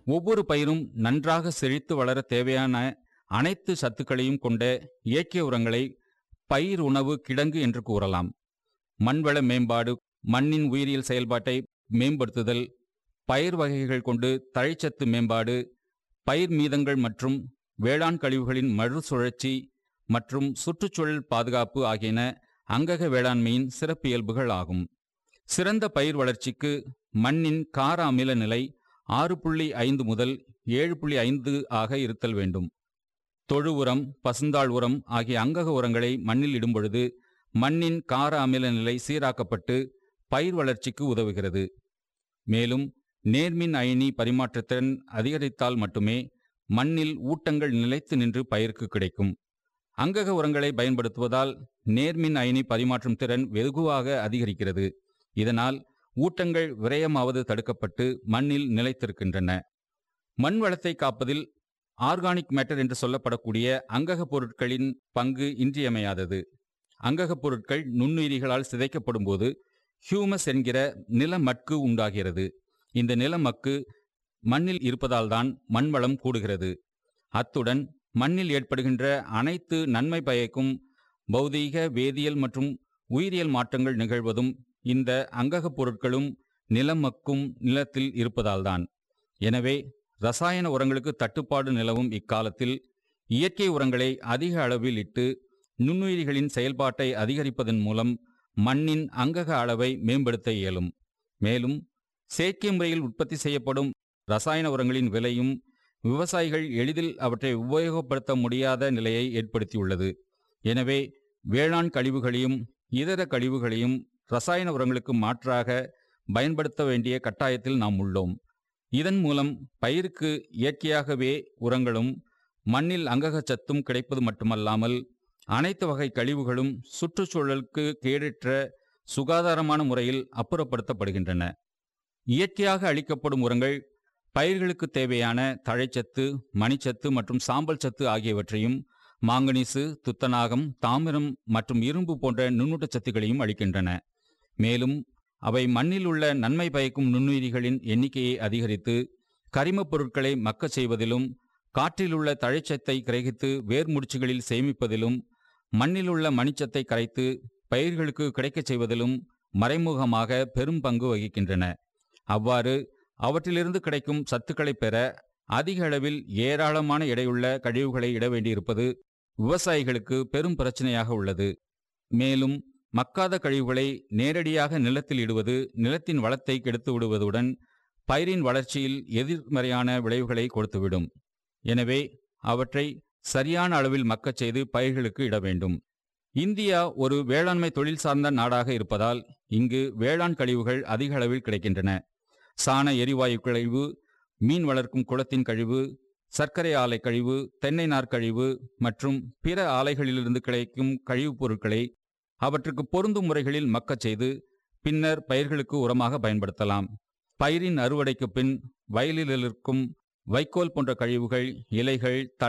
ஒவ்வொரு பயிரும் நன்றாக செழித்து வளர தேவையான அனைத்து சத்துக்களையும் கொண்ட இயற்கை உரங்களை பயிர் உணவு கிடங்கு என்று கூறலாம் மண்வள மேம்பாடு மண்ணின் உயிரியல் செயல்பாட்டை மேம்படுத்துதல் பயிர் வகைகள் கொண்டு தழைச்சத்து மேம்பாடு பயிர் மீதங்கள் மற்றும் வேளாண் கழிவுகளின் மறுசுழற்சி மற்றும் சுற்றுச்சூழல் பாதுகாப்பு ஆகியன அங்கக வேளாண்மையின் சிறப்பியல்புகள் ஆகும் சிறந்த பயிர் வளர்ச்சிக்கு மண்ணின் கார அமில நிலை ஆறு புள்ளி ஐந்து முதல் ஏழு புள்ளி ஐந்து ஆக இருத்தல் வேண்டும் தொழு உரம் பசுந்தாள் உரம் ஆகிய அங்கக உரங்களை மண்ணில் இடும்பொழுது மண்ணின் கார அமில நிலை சீராக்கப்பட்டு பயிர் வளர்ச்சிக்கு உதவுகிறது மேலும் நேர்மின் அயனி பரிமாற்றத்திறன் அதிகரித்தால் மட்டுமே மண்ணில் ஊட்டங்கள் நிலைத்து நின்று பயிருக்கு கிடைக்கும் அங்கக உரங்களை பயன்படுத்துவதால் நேர்மின் அயனி பரிமாற்றும் திறன் வெகுவாக அதிகரிக்கிறது இதனால் ஊட்டங்கள் விரயமாவது தடுக்கப்பட்டு மண்ணில் நிலைத்திருக்கின்றன மண் வளத்தை காப்பதில் ஆர்கானிக் மேட்டர் என்று சொல்லப்படக்கூடிய அங்கக பொருட்களின் பங்கு இன்றியமையாதது அங்கக பொருட்கள் நுண்ணுயிரிகளால் சிதைக்கப்படும் போது ஹியூமஸ் என்கிற நிலமட்கு உண்டாகிறது இந்த நிலமக்கு மண்ணில் இருப்பதால்தான் மண் வளம் கூடுகிறது அத்துடன் மண்ணில் ஏற்படுகின்ற அனைத்து நன்மை பயக்கும் பௌதீக வேதியியல் மற்றும் உயிரியல் மாற்றங்கள் நிகழ்வதும் இந்த அங்ககப் பொருட்களும் நிலமக்கும் நிலத்தில் இருப்பதால்தான் எனவே ரசாயன உரங்களுக்கு தட்டுப்பாடு நிலவும் இக்காலத்தில் இயற்கை உரங்களை அதிக அளவில் இட்டு நுண்ணுயிரிகளின் செயல்பாட்டை அதிகரிப்பதன் மூலம் மண்ணின் அங்கக அளவை மேம்படுத்த இயலும் மேலும் செயற்கை முறையில் உற்பத்தி செய்யப்படும் ரசாயன உரங்களின் விலையும் விவசாயிகள் எளிதில் அவற்றை உபயோகப்படுத்த முடியாத நிலையை ஏற்படுத்தியுள்ளது எனவே வேளாண் கழிவுகளையும் இதர கழிவுகளையும் ரசாயன உரங்களுக்கு மாற்றாக பயன்படுத்த வேண்டிய கட்டாயத்தில் நாம் உள்ளோம் இதன் மூலம் பயிருக்கு இயற்கையாகவே உரங்களும் மண்ணில் அங்ககச் சத்தும் கிடைப்பது மட்டுமல்லாமல் அனைத்து வகை கழிவுகளும் சுற்றுச்சூழலுக்கு கேடற்ற சுகாதாரமான முறையில் அப்புறப்படுத்தப்படுகின்றன இயற்கையாக அளிக்கப்படும் உரங்கள் பயிர்களுக்கு தேவையான தழைச்சத்து மணிச்சத்து மற்றும் சாம்பல் சத்து ஆகியவற்றையும் மாங்கனீசு துத்தநாகம் தாமிரம் மற்றும் இரும்பு போன்ற நுண்ணூட்டச்சத்துக்களையும் அளிக்கின்றன மேலும் அவை மண்ணில் உள்ள நன்மை பயக்கும் நுண்ணுயிரிகளின் எண்ணிக்கையை அதிகரித்து கரிமப் பொருட்களை மக்கச் செய்வதிலும் காற்றில் உள்ள தழைச்சத்தை கிரகித்து வேர்முடிச்சுகளில் சேமிப்பதிலும் மண்ணில் உள்ள மணிச்சத்தை கரைத்து பயிர்களுக்கு கிடைக்கச் செய்வதிலும் மறைமுகமாக பெரும் பங்கு வகிக்கின்றன அவ்வாறு அவற்றிலிருந்து கிடைக்கும் சத்துக்களை பெற அதிக அளவில் ஏராளமான எடையுள்ள கழிவுகளை இட வேண்டியிருப்பது விவசாயிகளுக்கு பெரும் பிரச்சனையாக உள்ளது மேலும் மக்காத கழிவுகளை நேரடியாக நிலத்தில் இடுவது நிலத்தின் வளத்தை கெடுத்து விடுவதுடன் பயிரின் வளர்ச்சியில் எதிர்மறையான விளைவுகளை கொடுத்துவிடும் எனவே அவற்றை சரியான அளவில் மக்கச் செய்து பயிர்களுக்கு இட வேண்டும் இந்தியா ஒரு வேளாண்மை தொழில் சார்ந்த நாடாக இருப்பதால் இங்கு வேளாண் கழிவுகள் அதிக அளவில் கிடைக்கின்றன சாண எரிவாயு கழிவு மீன் வளர்க்கும் குளத்தின் கழிவு சர்க்கரை ஆலை கழிவு தென்னை நார் கழிவு மற்றும் பிற ஆலைகளிலிருந்து கிடைக்கும் கழிவுப் பொருட்களை அவற்றுக்கு பொருந்தும் முறைகளில் மக்கச் செய்து பின்னர் பயிர்களுக்கு உரமாக பயன்படுத்தலாம் பயிரின் அறுவடைக்கு பின் வயலில் இருக்கும் வைக்கோல் போன்ற கழிவுகள் இலைகள்